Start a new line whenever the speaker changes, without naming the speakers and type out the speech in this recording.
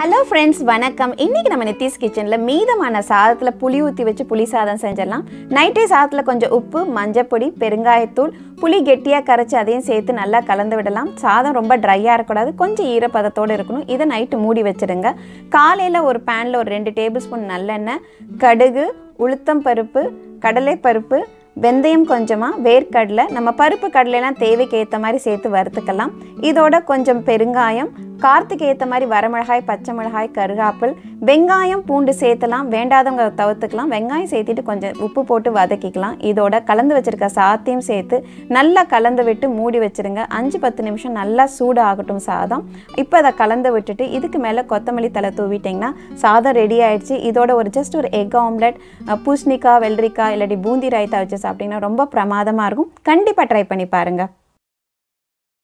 hello friends வணக்கம் இன்னைக்கு நம்ம நித்திஸ் கிச்சனில் மீதமான சாதத்தில் புளி ஊற்றி வச்சு புளி சாதம் செஞ்சிடலாம் நைட்டே சாதத்தில் கொஞ்சம் உப்பு மஞ்சப்பொடி பெருங்காயத்தூள் புளி கெட்டியாக கரைச்சி அதையும் சேர்த்து நல்லா கலந்து விடலாம் சாதம் ரொம்ப ட்ரையாக இருக்கக்கூடாது கொஞ்சம் ஈரப்பதத்தோடு இருக்கணும் இதை நைட்டு மூடி வச்சிடுங்க காலையில் ஒரு பேனில் ஒரு ரெண்டு டேபிள் ஸ்பூன் நல்லெண்ணெய் கடுகு உளுத்தம் பருப்பு கடலை பருப்பு வெந்தயம் கொஞ்சமாக வேர்க்கடலை நம்ம பருப்பு கடலைலாம் தேவைக்கு ஏற்ற மாதிரி சேர்த்து வறுத்துக்கலாம் இதோட கொஞ்சம் பெருங்காயம் காரத்துக்கு ஏற்ற மாதிரி வரமிளகாய் பச்சை மிளகாய் கருகாப்பிள் வெங்காயம் பூண்டு சேர்த்தலாம் வேண்டாதவங்க தவிர்த்துக்கலாம் வெங்காயம் சேர்த்துட்டு கொஞ்சம் உப்பு போட்டு வதக்கிக்கலாம் இதோட கலந்து வச்சிருக்க சாத்தையும் சேர்த்து நல்லா கலந்து விட்டு மூடி வச்சிருங்க அஞ்சு பத்து நிமிஷம் நல்லா சூடு ஆகட்டும் சாதம் இப்போ அதை கலந்து விட்டுட்டு இதுக்கு மேலே கொத்தமல்லி தலை தூவிட்டிங்கன்னா சாதம் ரெடி ஆயிடுச்சு இதோட ஒரு ஜஸ்ட் ஒரு எக் ஆம்லெட் பூசணிக்காய் வெள்ளரிக்காய் இல்லாட்டி பூந்தி ரைத்தா வச்சு சாப்பிட்டிங்கன்னா ரொம்ப பிரமாதமாக இருக்கும் கண்டிப்பாக ட்ரை பண்ணி பாருங்கள்